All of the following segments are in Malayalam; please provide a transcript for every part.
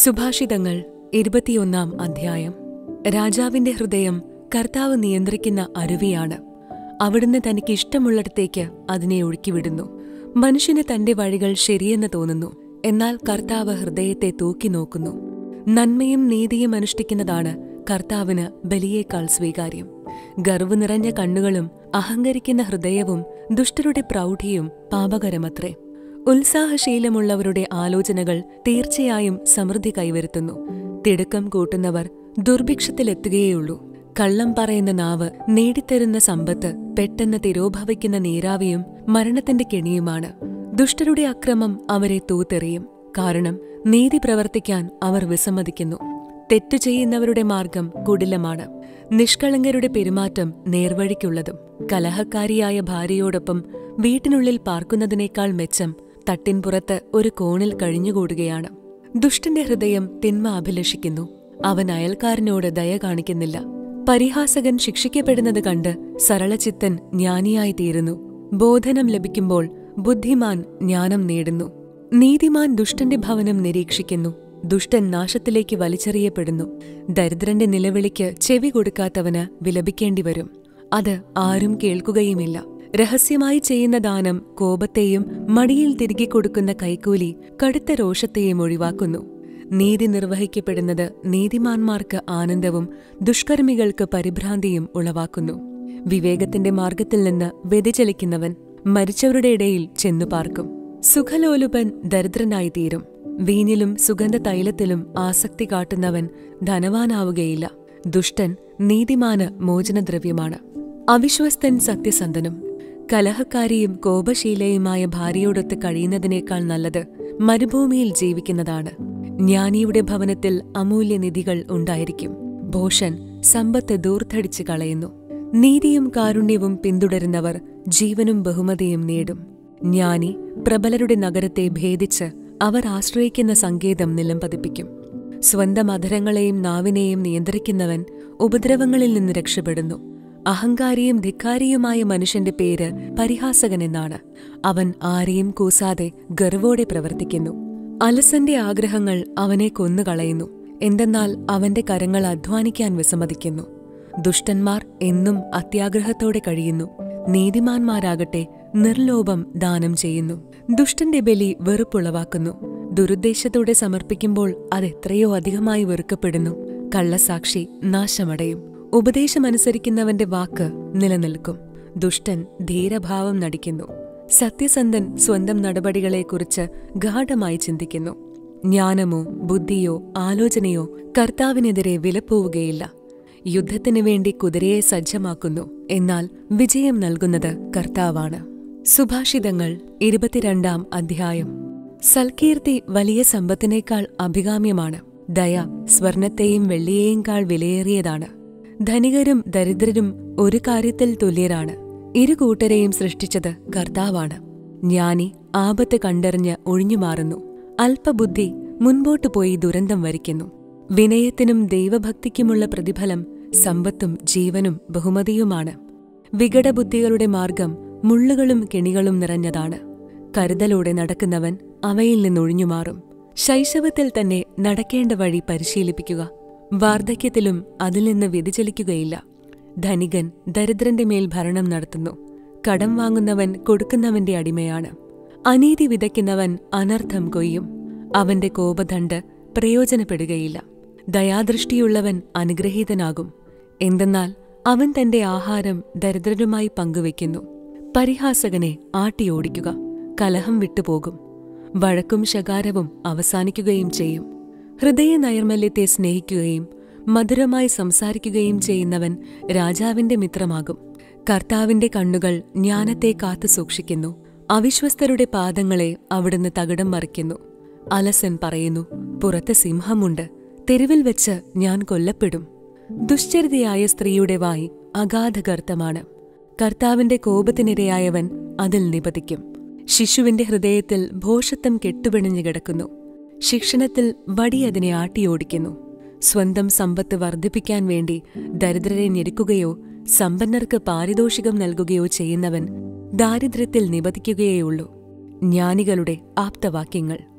സുഭാഷിതങ്ങൾ ഇരുപത്തിയൊന്നാം അധ്യായം രാജാവിന്റെ ഹൃദയം കർത്താവ് നിയന്ത്രിക്കുന്ന അരുവിയാണ് അവിടുന്ന് തനിക്ക് ഇഷ്ടമുള്ളിടത്തേക്ക് അതിനെ ഒഴുക്കിവിടുന്നു മനുഷ്യന് തന്റെ വഴികൾ ശരിയെന്ന് തോന്നുന്നു എന്നാൽ കർത്താവ് ഹൃദയത്തെ തൂക്കി നോക്കുന്നു നന്മയും നീതിയും അനുഷ്ഠിക്കുന്നതാണ് കർത്താവിന് ബലിയേക്കാൾ സ്വീകാര്യം ഗർവ് നിറഞ്ഞ കണ്ണുകളും അഹങ്കരിക്കുന്ന ഹൃദയവും ദുഷ്ടരുടെ പ്രൗഢിയും പാപകരമത്രേ ഉത്സാഹശീലമുള്ളവരുടെ ആലോചനകൾ തീർച്ചയായും സമൃദ്ധി കൈവരുത്തുന്നു തിടുക്കം കൂട്ടുന്നവർ ദുർഭിക്ഷത്തിലെത്തുകയുള്ളൂ കള്ളം പറയുന്ന നാവ് നേടിത്തരുന്ന സമ്പത്ത് പെട്ടെന്ന് തിരോഭവിക്കുന്ന നീരാവിയും മരണത്തിന്റെ കെണിയുമാണ് ദുഷ്ടരുടെ അക്രമം അവരെ തൂത്തെറിയും കാരണം നീതി പ്രവർത്തിക്കാൻ അവർ വിസമ്മതിക്കുന്നു തെറ്റു ചെയ്യുന്നവരുടെ മാർഗം കുടിലമാണ് നിഷ്കളങ്കരുടെ പെരുമാറ്റം നേർവഴിക്കുള്ളതും കലഹക്കാരിയായ ഭാര്യയോടൊപ്പം വീട്ടിനുള്ളിൽ പാർക്കുന്നതിനേക്കാൾ മെച്ചം തട്ടിൻപുറത്ത് ഒരു കോണിൽ കഴിഞ്ഞുകൂടുകയാണ് ദുഷ്ടന്റെ ഹൃദയം തിന്മ അഭിലഷിക്കുന്നു അവൻ അയൽക്കാരനോട് ദയ കാണിക്കുന്നില്ല പരിഹാസകൻ ശിക്ഷിക്കപ്പെടുന്നത് കണ്ട് സരളചിത്തൻ ജ്ഞാനിയായി തീരുന്നു ബോധനം ലഭിക്കുമ്പോൾ ബുദ്ധിമാൻ ജ്ഞാനം നേടുന്നു നീതിമാൻ ദുഷ്ടന്റെ ഭവനം നിരീക്ഷിക്കുന്നു ദുഷ്ടൻ നാശത്തിലേക്ക് വലിച്ചെറിയപ്പെടുന്നു ദരിദ്രന്റെ നിലവിളിക്ക് ചെവി കൊടുക്കാത്തവന് വിലപിക്കേണ്ടി വരും അത് ആരും കേൾക്കുകയുമില്ല രഹസ്യമായി ചെയ്യുന്ന ദാനം കോപത്തെയും മടിയിൽ തിരികെ കൊടുക്കുന്ന കൈക്കൂലി കടുത്ത രോഷത്തെയും ഒഴിവാക്കുന്നു നീതി നിർവഹിക്കപ്പെടുന്നത് നീതിമാന്മാർക്ക് ആനന്ദവും ദുഷ്കർമ്മികൾക്ക് പരിഭ്രാന്തിയും ഉളവാക്കുന്നു വിവേകത്തിന്റെ മാർഗത്തിൽ നിന്ന് വ്യതിചലിക്കുന്നവൻ മരിച്ചവരുടെ ഇടയിൽ ചെന്നു പാർക്കും സുഖലോലുപൻ ദരിദ്രനായിത്തീരും വീഞ്ഞിലും സുഗന്ധ തൈലത്തിലും ആസക്തി കാട്ടുന്നവൻ ധനവാനാവുകയില്ല ദുഷ്ടൻ നീതിമാന് മോചനദ്രവ്യമാണ് അവിശ്വസ്തൻ സത്യസന്ധനും കലഹക്കാരിയും കോപശീലയുമായ ഭാര്യയോടൊത്ത് കഴിയുന്നതിനേക്കാൾ നല്ലത് മരുഭൂമിയിൽ ജീവിക്കുന്നതാണ് ജ്ഞാനിയുടെ ഭവനത്തിൽ അമൂല്യനിധികൾ ഉണ്ടായിരിക്കും ഭോഷൻ സമ്പത്ത് ദൂർത്തടിച്ചു കളയുന്നു നീതിയും കാരുണ്യവും പിന്തുടരുന്നവർ ജീവനും ബഹുമതിയും നേടും ജ്ഞാനി പ്രബലരുടെ നഗരത്തെ ഭേദിച്ച് അവർ ആശ്രയിക്കുന്ന സങ്കേതം നിലം പതിപ്പിക്കും സ്വന്തം അധരങ്ങളെയും നാവിനെയും നിയന്ത്രിക്കുന്നവൻ ഉപദ്രവങ്ങളിൽ നിന്ന് രക്ഷപ്പെടുന്നു അഹങ്കാരിയും ധിക്കാരിയുമായ മനുഷ്യന്റെ പേര് പരിഹാസകനെന്നാണ് അവൻ ആരെയും കൂസാതെ ഗർവോടെ പ്രവർത്തിക്കുന്നു അലസന്റെ ആഗ്രഹങ്ങൾ അവനെ കൊന്നുകളയുന്നു എന്തെന്നാൽ അവന്റെ കരങ്ങൾ അധ്വാനിക്കാൻ വിസമ്മതിക്കുന്നു ദുഷ്ടന്മാർ എന്നും അത്യാഗ്രഹത്തോടെ കഴിയുന്നു നീതിമാന്മാരാകട്ടെ നിർലോഭം ദാനം ചെയ്യുന്നു ദുഷ്ടന്റെ ബലി വെറുപ്പുളവാക്കുന്നു ദുരുദ്ദേശത്തോടെ സമർപ്പിക്കുമ്പോൾ അതെത്രയോ അധികമായി വെറുക്കപ്പെടുന്നു കള്ളസാക്ഷി നാശമടയും ഉപദേശമനുസരിക്കുന്നവന്റെ വാക്ക് നിലനിൽക്കും ദുഷ്ടൻ ധീരഭാവം നടിക്കുന്നു സത്യസന്ധൻ സ്വന്തം നടപടികളെക്കുറിച്ച് ഗാഠമായി ചിന്തിക്കുന്നു ജ്ഞാനമോ ബുദ്ധിയോ ആലോചനയോ കർത്താവിനെതിരെ വിലപ്പോവുകയില്ല യുദ്ധത്തിനു വേണ്ടി കുതിരയെ സജ്ജമാക്കുന്നു എന്നാൽ വിജയം നൽകുന്നത് കർത്താവാണ് സുഭാഷിതങ്ങൾ ഇരുപത്തിരണ്ടാം അധ്യായം സൽകീർത്തി വലിയ സമ്പത്തിനേക്കാൾ അഭികാമ്യമാണ് ദയ സ്വർണത്തെയും വെള്ളിയേയും കാൾ വിലയേറിയതാണ് ധനികരും ദരിദ്രരും ഒരു കാര്യത്തിൽ തുല്യരാണ് ഇരു കൂട്ടരെയും സൃഷ്ടിച്ചത് കർത്താവാണ് ജ്ഞാനി ആപത്ത് കണ്ടറിഞ്ഞ് ഒഴിഞ്ഞുമാറുന്നു അല്പബുദ്ധി മുൻപോട്ടു പോയി ദുരന്തം വരിക്കുന്നു വിനയത്തിനും ദൈവഭക്തിക്കുമുള്ള പ്രതിഫലം സമ്പത്തും ജീവനും ബഹുമതിയുമാണ് വികടബുദ്ധികളുടെ മാർഗം മുള്ളുകളും കെണികളും നിറഞ്ഞതാണ് കരുതലോടെ നടക്കുന്നവൻ അവയിൽ നിന്നൊഴിഞ്ഞുമാറും ശൈശവത്തിൽ തന്നെ നടക്കേണ്ട വഴി പരിശീലിപ്പിക്കുക വാർദ്ധക്യത്തിലും അതിൽ നിന്ന് വ്യതിചലിക്കുകയില്ല ധനികൻ ദരിദ്രന്റെ മേൽ ഭരണം നടത്തുന്നു കടം വാങ്ങുന്നവൻ കൊടുക്കുന്നവന്റെ അടിമയാണ് അനീതി വിതയ്ക്കുന്നവൻ അനർത്ഥം കൊയ്യും അവന്റെ കോപദണ്ഡ് പ്രയോജനപ്പെടുകയില്ല ദയാദൃഷ്ടിയുള്ളവൻ അനുഗ്രഹീതനാകും എന്തെന്നാൽ അവൻ തന്റെ ആഹാരം ദരിദ്രരുമായി പങ്കുവെക്കുന്നു പരിഹാസകനെ ആട്ടിയോടിക്കുക കലഹം വിട്ടുപോകും വഴക്കും ശകാരവും അവസാനിക്കുകയും ചെയ്യും ഹൃദയ നൈർമല്യത്തെ സ്നേഹിക്കുകയും മധുരമായി സംസാരിക്കുകയും ചെയ്യുന്നവൻ രാജാവിന്റെ മിത്രമാകും കർത്താവിന്റെ കണ്ണുകൾ ജ്ഞാനത്തെ കാത്തു സൂക്ഷിക്കുന്നു അവിശ്വസ്തരുടെ പാദങ്ങളെ അവിടുന്ന് തകിടം മറിക്കുന്നു അലസൻ പറയുന്നു പുറത്ത് സിംഹമുണ്ട് തെരുവിൽ വെച്ച് ഞാൻ കൊല്ലപ്പെടും ദുശ്ചരിതയായ സ്ത്രീയുടെ വായി അഗാധഗർത്തമാണ് കർത്താവിന്റെ കോപത്തിനിരയായവൻ അതിൽ നിപതിക്കും ശിശുവിന്റെ ഹൃദയത്തിൽ ഭോഷത്വം കെട്ടുപിണഞ്ഞു കിടക്കുന്നു ശിക്ഷണത്തിൽ വടി അതിനെ ആട്ടിയോടിക്കുന്നു സ്വന്തം സമ്പത്ത് വർദ്ധിപ്പിക്കാൻ വേണ്ടി ദരിദ്രരെ ഞെരുക്കുകയോ സമ്പന്നർക്ക് പാരിതോഷികം നൽകുകയോ ചെയ്യുന്നവൻ ദാരിദ്ര്യത്തിൽ നിപതിക്കുകയേയുള്ളൂ ജ്ഞാനികളുടെ ആപ്തവാക്യങ്ങൾ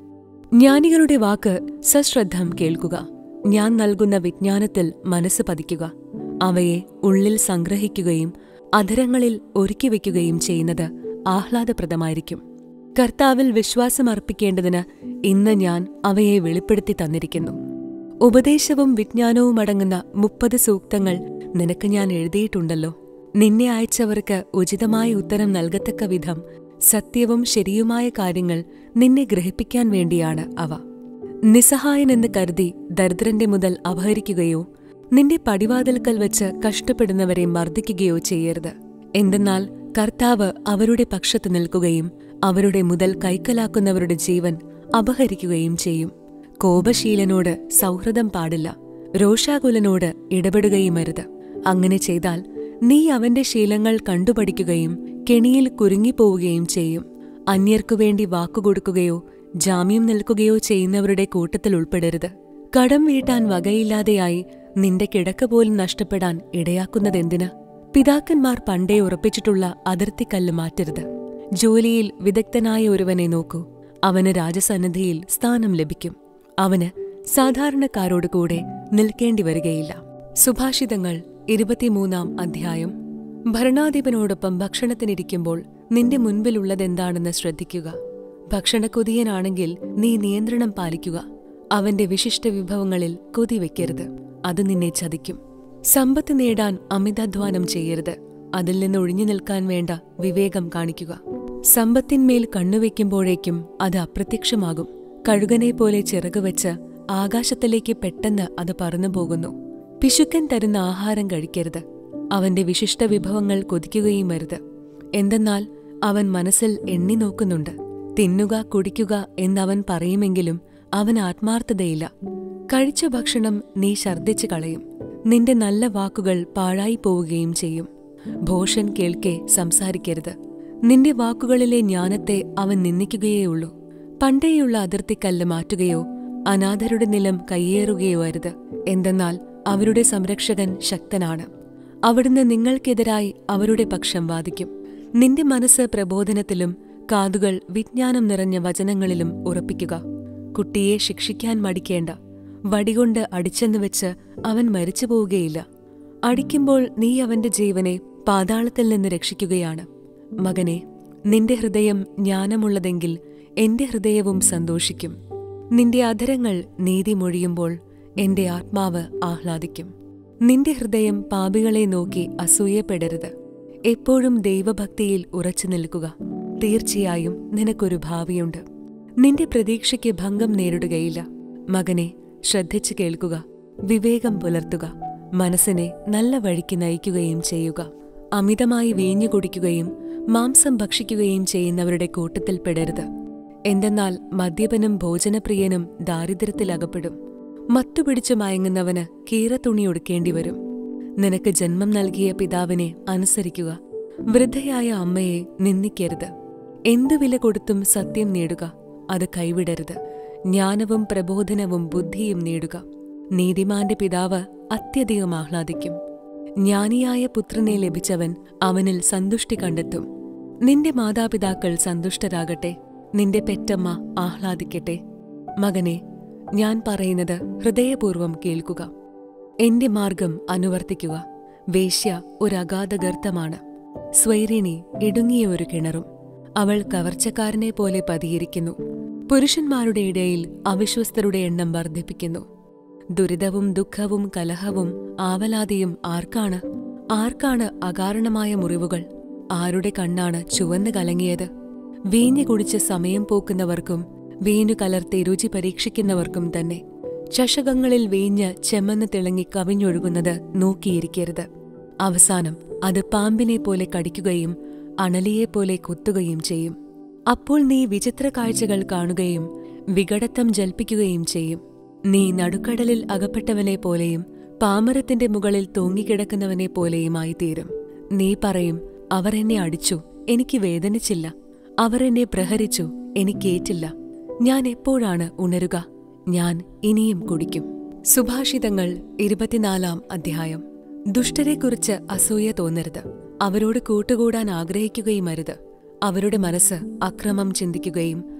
ജ്ഞാനികളുടെ വാക്ക് സശ്രദ്ധം കേൾക്കുക ഞാൻ നൽകുന്ന വിജ്ഞാനത്തിൽ മനസ്സ് പതിക്കുക അവയെ ഉള്ളിൽ സംഗ്രഹിക്കുകയും അധരങ്ങളിൽ ഒരുക്കി വയ്ക്കുകയും ചെയ്യുന്നത് ആഹ്ലാദപ്രദമായിരിക്കും കർത്താവിൽ വിശ്വാസമർപ്പിക്കേണ്ടതിന് ഇന്ന് ഞാൻ അവയെ വെളിപ്പെടുത്തി തന്നിരിക്കുന്നു ഉപദേശവും വിജ്ഞാനവും അടങ്ങുന്ന മുപ്പത് സൂക്തങ്ങൾ നിനക്ക് ഞാൻ എഴുതിയിട്ടുണ്ടല്ലോ നിന്നെ അയച്ചവർക്ക് ഉചിതമായ ഉത്തരം നൽകത്തക്ക വിധം സത്യവും ശരിയുമായ കാര്യങ്ങൾ നിന്നെ ഗ്രഹിപ്പിക്കാൻ വേണ്ടിയാണ് അവ നിസ്സഹായനെന്ന് കരുതി ദരിദ്രന്റെ മുതൽ അപഹരിക്കുകയോ നിന്റെ പടിവാതിൽക്കൽ വെച്ച് കഷ്ടപ്പെടുന്നവരെ മർദ്ദിക്കുകയോ ചെയ്യരുത് എന്തെന്നാൽ കർത്താവ് അവരുടെ പക്ഷത്ത് നിൽക്കുകയും അവരുടെ മുതൽ കൈക്കലാക്കുന്നവരുടെ ജീവൻ അപഹരിക്കുകയും ചെയ്യും കോപശീലനോട് സൗഹൃദം പാടില്ല രോഷാകുലനോട് ഇടപെടുകയുമരുത് അങ്ങനെ ചെയ്താൽ നീ അവന്റെ ശീലങ്ങൾ കണ്ടുപഠിക്കുകയും കെണിയിൽ കുരുങ്ങിപ്പോവുകയും ചെയ്യും അന്യർക്കു വേണ്ടി വാക്കുകൊടുക്കുകയോ ജാമ്യം നിൽക്കുകയോ ചെയ്യുന്നവരുടെ കൂട്ടത്തിൽ ഉൾപ്പെടരുത് കടം വീട്ടാൻ വകയില്ലാതെയായി നിന്റെ കിടക്ക പോലും നഷ്ടപ്പെടാൻ ഇടയാക്കുന്നതെന്തിന് പിതാക്കന്മാർ പണ്ടേ ഉറപ്പിച്ചിട്ടുള്ള അതിർത്തിക്കല്ല് മാറ്റരുത് ജോലിയിൽ വിദഗ്ധനായ ഒരുവനെ നോക്കൂ അവന് രാജസന്നിധിയിൽ സ്ഥാനം ലഭിക്കും അവന് സാധാരണക്കാരോട് കൂടെ നിൽക്കേണ്ടി വരികയില്ല സുഭാഷിതങ്ങൾ ഇരുപത്തിമൂന്നാം അധ്യായം ഭരണാധിപനോടൊപ്പം ഭക്ഷണത്തിനിരിക്കുമ്പോൾ നിന്റെ മുൻപിലുള്ളതെന്താണെന്ന് ശ്രദ്ധിക്കുക ഭക്ഷണക്കൊതിയനാണെങ്കിൽ നീ നിയന്ത്രണം പാലിക്കുക അവന്റെ വിശിഷ്ട വിഭവങ്ങളിൽ കൊതി വെക്കരുത് അത് നിന്നെ ചതിക്കും സമ്പത്ത് നേടാൻ അമിതാധ്വാനം ചെയ്യരുത് അതിൽ നിന്ന് ഒഴിഞ്ഞു നിൽക്കാൻ വേണ്ട വിവേകം കാണിക്കുക സമ്പത്തിന്മേൽ കണ്ണുവെക്കുമ്പോഴേക്കും അത് അപ്രത്യക്ഷമാകും കഴുകനെ പോലെ ചിറകുവെച്ച് ആകാശത്തിലേക്ക് പെട്ടെന്ന് അത് പറന്നു പോകുന്നു പിശുക്കൻ തരുന്ന ആഹാരം കഴിക്കരുത് അവന്റെ വിശിഷ്ട വിഭവങ്ങൾ കൊതിക്കുകയും അരുത് എന്തെന്നാൽ അവൻ മനസ്സിൽ എണ്ണി നോക്കുന്നുണ്ട് തിന്നുക കുടിക്കുക എന്നവൻ പറയുമെങ്കിലും അവൻ ആത്മാർത്ഥതയില്ല കഴിച്ച ഭക്ഷണം നീ ഛർദ്ദിച്ചു കളയും നിന്റെ നല്ല വാക്കുകൾ പാഴായി പോവുകയും ചെയ്യും ഭോഷൻ കേൾക്കെ സംസാരിക്കരുത് നിന്റെ വാക്കുകളിലെ ജ്ഞാനത്തെ അവൻ നിന്ദിക്കുകയേയുള്ളൂ പണ്ടേയുള്ള അതിർത്തിക്കല്ല് മാറ്റുകയോ അനാഥരുടെ നിലം കയ്യേറുകയോ അരുത് എന്തെന്നാൽ അവരുടെ സംരക്ഷകൻ ശക്തനാണ് അവിടുന്ന് നിങ്ങൾക്കെതിരായി അവരുടെ പക്ഷം വാദിക്കും നിന്റെ മനസ്സ് പ്രബോധനത്തിലും കാതുകൾ വിജ്ഞാനം നിറഞ്ഞ വചനങ്ങളിലും ഉറപ്പിക്കുക കുട്ടിയെ ശിക്ഷിക്കാൻ മടിക്കേണ്ട വടികൊണ്ട് അടിച്ചെന്ന് വെച്ച് അവൻ മരിച്ചു പോവുകയില്ല അടിക്കുമ്പോൾ നീ അവന്റെ ജീവനെ പാതാളത്തിൽ നിന്ന് രക്ഷിക്കുകയാണ് മകനെ നിന്റെ ഹൃദയം ജ്ഞാനമുള്ളതെങ്കിൽ എന്റെ ഹൃദയവും സന്തോഷിക്കും നിന്റെ അധരങ്ങൾ നീതി മൊഴിയുമ്പോൾ എന്റെ ആത്മാവ് ആഹ്ലാദിക്കും നിന്റെ ഹൃദയം പാപികളെ നോക്കി അസൂയപ്പെടരുത് എപ്പോഴും ദൈവഭക്തിയിൽ ഉറച്ചു നിൽക്കുക തീർച്ചയായും നിനക്കൊരു ഭാവിയുണ്ട് നിന്റെ പ്രതീക്ഷയ്ക്ക് ഭംഗം നേരിടുകയില്ല മകനെ ശ്രദ്ധിച്ചു കേൾക്കുക വിവേകം പുലർത്തുക മനസ്സിനെ നല്ല വഴിക്ക് നയിക്കുകയും ചെയ്യുക അമിതമായി വീഞ്ഞു കുടിക്കുകയും മാംസം ഭക്ഷിക്കുകയും ചെയ്യുന്നവരുടെ കൂട്ടത്തിൽ പെടരുത് എന്തെന്നാൽ മദ്യപനും ഭോജനപ്രിയനും ദാരിദ്ര്യത്തിലകപ്പെടും മത്തുപിടിച്ചു മയങ്ങുന്നവന് കീറത്തുണി ഒടുക്കേണ്ടി വരും നിനക്ക് ജന്മം നൽകിയ പിതാവിനെ അനുസരിക്കുക വൃദ്ധയായ അമ്മയെ നിന്ദിക്കരുത് എന്തു വില കൊടുത്തും സത്യം നേടുക അത് കൈവിടരുത് ജ്ഞാനവും പ്രബോധനവും ബുദ്ധിയും നേടുക നീതിമാന്റെ പിതാവ് അത്യധികം ആഹ്ലാദിക്കും ജ്ഞാനിയായ പുത്രനെ ലഭിച്ചവൻ അവനിൽ സന്തുഷ്ടി കണ്ടെത്തും നിന്റെ മാതാപിതാക്കൾ സന്തുഷ്ടരാകട്ടെ നിന്റെ പെറ്റമ്മ ആഹ്ലാദിക്കട്ടെ മകനെ ഞാൻ പറയുന്നത് ഹൃദയപൂർവം കേൾക്കുക എന്റെ മാർഗം അനുവർത്തിക്കുക വേശ്യ ഒരു അഗാധ ഗർത്തമാണ് സ്വൈരിണി ഇടുങ്ങിയ ഒരു കിണറും അവൾ കവർച്ചക്കാരനെ പോലെ പതിയിരിക്കുന്നു പുരുഷന്മാരുടെ ഇടയിൽ അവിശ്വസ്തരുടെ എണ്ണം വർദ്ധിപ്പിക്കുന്നു ദുരിതവും ദുഃഖവും കലഹവും ആവലാതിയും ആർക്കാണ് ആർക്കാണ് അകാരണമായ മുറിവുകൾ ആരുടെ കണ്ണാണ് ചുവന്ന് കലങ്ങിയത് വീഞ്ഞു കുടിച്ച് സമയം പോക്കുന്നവർക്കും വീഞ്ഞു കലർത്തി രുചി പരീക്ഷിക്കുന്നവർക്കും തന്നെ ചഷകങ്ങളിൽ വീഞ്ഞ് ചെമ്മന്ന് തിളങ്ങി കവിഞ്ഞൊഴുകുന്നത് നോക്കിയിരിക്കരുത് അവസാനം അത് പാമ്പിനെ പോലെ കടിക്കുകയും അണലിയെപ്പോലെ കൊത്തുകയും ചെയ്യും അപ്പോൾ നീ വിചിത്ര കാഴ്ചകൾ കാണുകയും വികടത്തം ജൽപ്പിക്കുകയും ചെയ്യും നീ നടുക്കടലിൽ അകപ്പെട്ടവനെ പോലെയും പാമരത്തിന്റെ മുകളിൽ തൂങ്ങിക്കിടക്കുന്നവനെ പോലെയുമായി തീരും നീ പറയും അവർ എന്നെ അടിച്ചു എനിക്ക് വേദനിച്ചില്ല അവർ എന്നെ പ്രഹരിച്ചു എനിക്കേറ്റില്ല ഞാൻ എപ്പോഴാണ് ഉണരുക ഞാൻ ഇനിയും കുടിക്കും സുഭാഷിതങ്ങൾ ഇരുപത്തിനാലാം അധ്യായം ദുഷ്ടരെക്കുറിച്ച് അസൂയ തോന്നരുത് അവരോട് കൂട്ടുകൂടാൻ ആഗ്രഹിക്കുകയുമരുത് അവരുടെ മനസ്സ് അക്രമം ചിന്തിക്കുകയും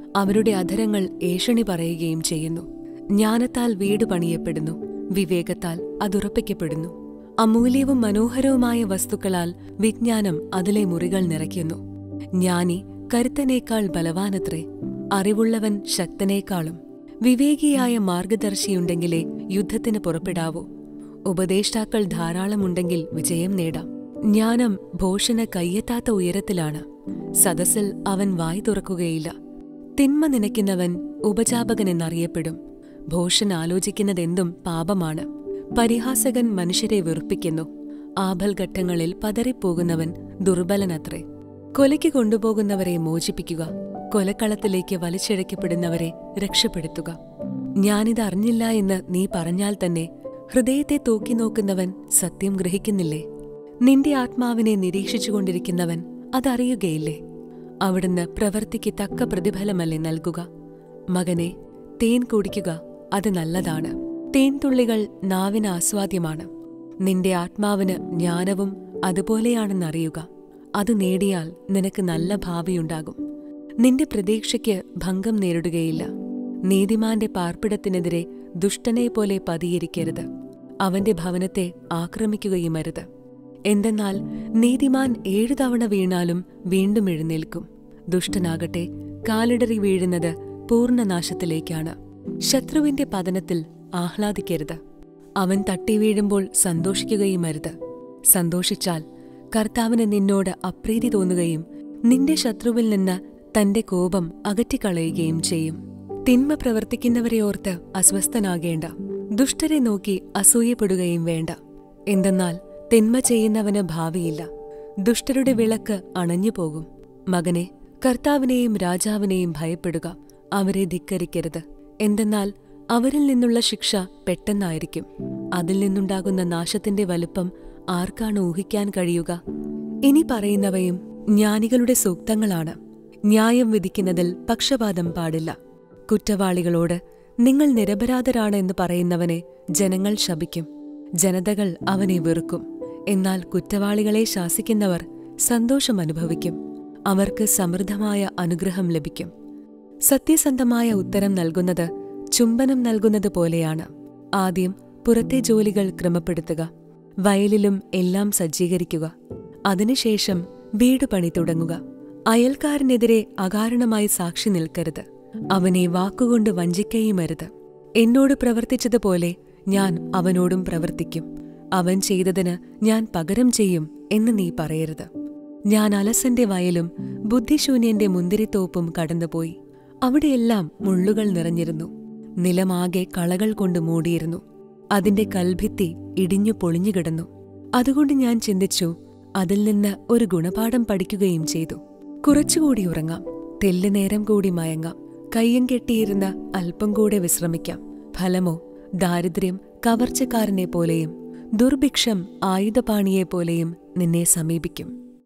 അവരുടെ അധരങ്ങൾ ഏഷണി പറയുകയും ചെയ്യുന്നു ജ്ഞാനത്താൽ വീട് പണിയപ്പെടുന്നു വിവേകത്താൽ അതുറപ്പിക്കപ്പെടുന്നു അമൂല്യവും മനോഹരവുമായ വസ്തുക്കളാൽ വിജ്ഞാനം അതിലെ മുറികൾ നിറയ്ക്കുന്നു ജ്ഞാനി കരുത്തനേക്കാൾ ബലവാനത്രേ അറിവുള്ളവൻ ശക്തനേക്കാളും വിവേകിയായ മാർഗദർശിയുണ്ടെങ്കിലേ യുദ്ധത്തിന് പുറപ്പെടാവൂ ഉപദേഷ്ടാക്കൾ ധാരാളമുണ്ടെങ്കിൽ വിജയം നേടാം ജ്ഞാനം ഭോഷന് കയ്യെത്താത്ത ഉയരത്തിലാണ് സദസ്സിൽ അവൻ വായി തുറക്കുകയില്ല തിന്മ നനയ്ക്കുന്നവൻ ഉപജാപകനെന്നറിയപ്പെടും ഭോഷൻ ആലോചിക്കുന്നതെന്തും പാപമാണ് പരിഹാസകൻ മനുഷ്യരെ വെറുപ്പിക്കുന്നു ആഭൽഘട്ടങ്ങളിൽ പതറിപ്പോകുന്നവൻ ദുർബലനത്രേ കൊലയ്ക്ക് കൊണ്ടുപോകുന്നവരെ മോചിപ്പിക്കുക കൊലക്കളത്തിലേക്ക് വലിച്ചിഴക്കപ്പെടുന്നവരെ രക്ഷപ്പെടുത്തുക ഞാനിത് അറിഞ്ഞില്ല എന്ന് നീ പറഞ്ഞാൽ തന്നെ ഹൃദയത്തെ തൂക്കി നോക്കുന്നവൻ സത്യം ഗ്രഹിക്കുന്നില്ലേ നിന്റെ ആത്മാവിനെ നിരീക്ഷിച്ചുകൊണ്ടിരിക്കുന്നവൻ അതറിയുകയില്ലേ അവിടുന്ന് പ്രവൃത്തിക്ക് തക്ക പ്രതിഫലമല്ലേ നൽകുക മകനെ തേൻ കുടിക്കുക അത് നല്ലതാണ് തേൻതുള്ളികൾ നാവിന് ആസ്വാദ്യമാണ് നിന്റെ ആത്മാവിന് ജ്ഞാനവും അതുപോലെയാണെന്നറിയുക അത് നേടിയാൽ നിനക്ക് നല്ല ഭാവിയുണ്ടാകും നിന്റെ പ്രതീക്ഷയ്ക്ക് ഭംഗം നേരിടുകയില്ല നീതിമാന്റെ പാർപ്പിടത്തിനെതിരെ ദുഷ്ടനെ പോലെ പതിയിരിക്കരുത് അവന്റെ ഭവനത്തെ ആക്രമിക്കുകയുമരുത് എന്തെന്നാൽ നീതിമാൻ ഏഴു തവണ വീണാലും വീണ്ടും എഴുന്നേൽക്കും ദുഷ്ടനാകട്ടെ കാലിടറി വീഴുന്നത് പൂർണ്ണനാശത്തിലേക്കാണ് ശത്രുവിന്റെ പതനത്തിൽ ആഹ്ലാദിക്കരുത് അവൻ തട്ടി വീഴുമ്പോൾ സന്തോഷിക്കുകയുമരുത് സന്തോഷിച്ചാൽ കർത്താവിന് നിന്നോട് അപ്രീതി തോന്നുകയും നിന്റെ ശത്രുവിൽ നിന്ന് തന്റെ കോപം അകറ്റിക്കളയുകയും ചെയ്യും തിന്മ പ്രവർത്തിക്കുന്നവരെ ഓർത്ത് അസ്വസ്ഥനാകേണ്ട ദുഷ്ടരെ നോക്കി അസൂയപ്പെടുകയും വേണ്ട എന്തെന്നാൽ തിന്മ ചെയ്യുന്നവന് ഭാവിയില്ല ദുഷ്ടരുടെ വിളക്ക് അണഞ്ഞുപോകും മകനെ കർത്താവിനെയും രാജാവിനെയും ഭയപ്പെടുക അവരെ ധിക്കരിക്കരുത് എന്തെന്നാൽ അവരിൽ നിന്നുള്ള ശിക്ഷ പെട്ടെന്നായിരിക്കും അതിൽ നിന്നുണ്ടാകുന്ന നാശത്തിന്റെ വലുപ്പം ആർക്കാണ് ഊഹിക്കാൻ കഴിയുക ഇനി പറയുന്നവയും ജ്ഞാനികളുടെ സൂക്തങ്ങളാണ് ന്യായം വിധിക്കുന്നതിൽ പക്ഷപാതം പാടില്ല കുറ്റവാളികളോട് നിങ്ങൾ നിരപരാധരാണ് എന്ന് പറയുന്നവനെ ജനങ്ങൾ ശപിക്കും ജനതകൾ അവനെ വെറുക്കും എന്നാൽ കുറ്റവാളികളെ ശാസിക്കുന്നവർ സന്തോഷം അനുഭവിക്കും അവർക്ക് സമൃദ്ധമായ അനുഗ്രഹം ലഭിക്കും സത്യസന്ധമായ ഉത്തരം നൽകുന്നത് ചുംബനം നൽകുന്നത് പോലെയാണ് ആദ്യം പുറത്തെ ജോലികൾ ക്രമപ്പെടുത്തുക വയലിലും എല്ലാം സജ്ജീകരിക്കുക അതിനുശേഷം വീട് പണി തുടങ്ങുക അയൽക്കാരനെതിരെ അകാരണമായി സാക്ഷി നിൽക്കരുത് അവനെ വാക്കുകൊണ്ട് വഞ്ചിക്കുകയുമരുത് എന്നോട് പ്രവർത്തിച്ചതുപോലെ ഞാൻ അവനോടും പ്രവർത്തിക്കും അവൻ ചെയ്തതിന് ഞാൻ പകരം ചെയ്യും എന്ന് നീ പറയരുത് ഞാൻ അലസന്റെ വയലും ബുദ്ധിശൂന്യന്റെ മുന്തിരിത്തോപ്പും കടന്നുപോയി അവിടെയെല്ലാം മുള്ളുകൾ നിറഞ്ഞിരുന്നു നിലമാകെ കളകൾ കൊണ്ട് മൂടിയിരുന്നു അതിന്റെ കൽഭിത്തി ഇടിഞ്ഞു പൊളിഞ്ഞു കിടന്നു അതുകൊണ്ട് ഞാൻ ചിന്തിച്ചു അതിൽ നിന്ന് ഒരു ഗുണപാഠം പഠിക്കുകയും ചെയ്തു കുറച്ചുകൂടി ഉറങ്ങാം തെല്ല് നേരം കൂടി മയങ്ങാം കയ്യം കെട്ടിയിരുന്ന അല്പം കൂടെ വിശ്രമിക്കാം ഫലമോ ദാരിദ്ര്യം കവർച്ചക്കാരനെ പോലെയും ദുർഭിക്ഷം ആയുധപാണിയെ പോലെയും നിന്നെ സമീപിക്കും